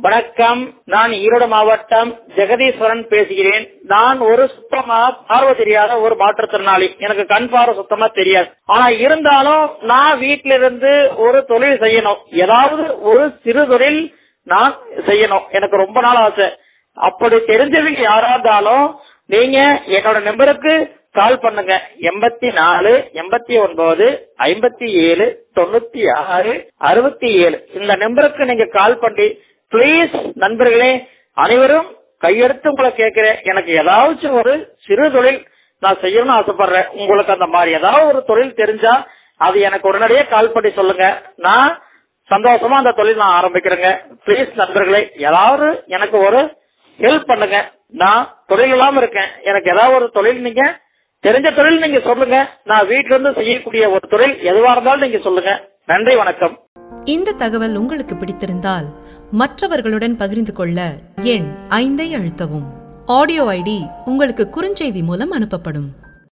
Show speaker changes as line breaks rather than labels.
வணக்கம் நான் ஈரோடு மாவட்டம் ஜெகதீஸ்வரன் பேசுகிறேன் நான் ஒரு சுத்தமா பார்வை தெரியாத ஒரு மாற்றுத்திறனாளி எனக்கு கண் பார்வை சுத்தமா தெரியாது ஆனா இருந்தாலும் நான் வீட்டில இருந்து ஒரு தொழில் செய்யணும் ஏதாவது ஒரு சிறு தொழில் நான் செய்யணும் எனக்கு ரொம்ப நாள் ஆசை அப்படி தெரிஞ்சவங்க யாரா இருந்தாலும் நீங்க என்னோட நம்பருக்கு கால் பண்ணுங்க எண்பத்தி நாலு எண்பத்தி ஒன்பது ஐம்பத்தி ஏழு தொண்ணூத்தி ஆறு அறுபத்தி ஏழு இந்த நம்பருக்கு நீங்க கால் பண்ணி ப்ளீஸ் நண்பர்களே அனைவரும் கையெடுத்து உங்களை கேட்கிறேன் எனக்கு ஏதாச்சும் ஒரு சிறு தொழில் நான் செய்யணும்னு ஆசைப்படுறேன் உங்களுக்கு அந்த மாதிரி ஏதாவது ஒரு தொழில் தெரிஞ்சா அது எனக்கு உடனடியே கால் பண்ணி சொல்லுங்க நான் சந்தோஷமா அந்த தொழில் நான் ஆரம்பிக்கிறேங்க ப்ளீஸ் நண்பர்களே ஏதாவது எனக்கு ஒரு ஹெல்ப் பண்ணுங்க நான் தொழில் இல்லாம இருக்கேன் எனக்கு ஏதாவது ஒரு தொழில் நீங்க தெரிஞ்ச தொழில் நீங்க சொல்லுங்க நான் வீட்ல இருந்து செய்யக்கூடிய ஒரு தொழில் எதுவா இருந்தாலும் நீங்க சொல்லுங்க நன்றி வணக்கம்
இந்த தகவல் உங்களுக்கு பிடித்திருந்தால் மற்றவர்களுடன் பகிர்ந்து கொள்ள எண் ஐந்தை அழுத்தவும் ஆடியோ ஐடி உங்களுக்கு குறுஞ்செய்தி மூலம் அனுப்பப்படும்